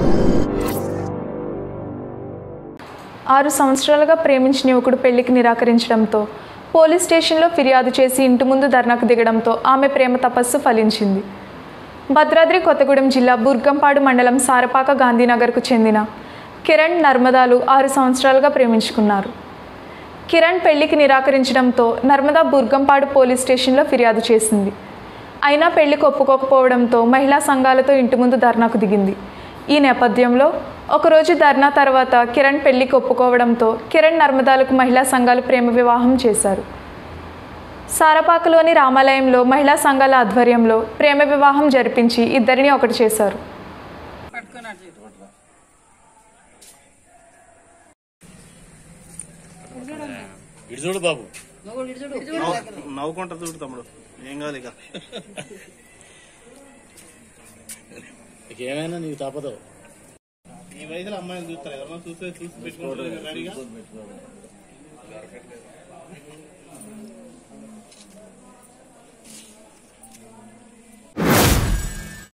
ఆరు సంవత్సరాలుగా ప్రేమించిన యువకుడు పెళ్లికి నిరాకరించడంతో పోలీస్ స్టేషన్లో ఫిర్యాదు చేసి ఇంటి ముందు ధర్నాకు దిగడంతో ఆమె ప్రేమ తపస్సు ఫలించింది భద్రాద్రి కొత్తగూడెం జిల్లా బుర్గంపాడు మండలం సారపాక గాంధీనగర్కు చెందిన కిరణ్ నర్మదాలు ఆరు సంవత్సరాలుగా ప్రేమించుకున్నారు కిరణ్ పెళ్లికి నిరాకరించడంతో నర్మదా బుర్గంపాడు పోలీస్ స్టేషన్లో ఫిర్యాదు చేసింది అయినా పెళ్లికి ఒప్పుకోకపోవడంతో మహిళా సంఘాలతో ఇంటి ముందు ధర్నాకు దిగింది ఈ నేపథ్యంలో ఒకరోజు ధర్నా తర్వాత కిరణ్ పెళ్లికి ఒప్పుకోవడంతో కిరణ్ నర్మదాలకు మహిళా సంఘాలు ప్రేమ వివాహం చేశారు సారపాకలోని రామాలయంలో మహిళా సంఘాల ఆధ్వర్యంలో ప్రేమ వివాహం జరిపించి ఇద్దరిని ఒకటి చేశారు ఇటు చూడు బాబు నవ్వుకుంటా చూడు తమ్ముడు ఏం కాదు ఇక ఇక ఏమైనా నీకు తప్పదు ఈ వయసులో అమ్మాయిని చూస్తారు ఎవరన్నా చూస్తే చూసి పెట్టుకుంటారు రెడీగా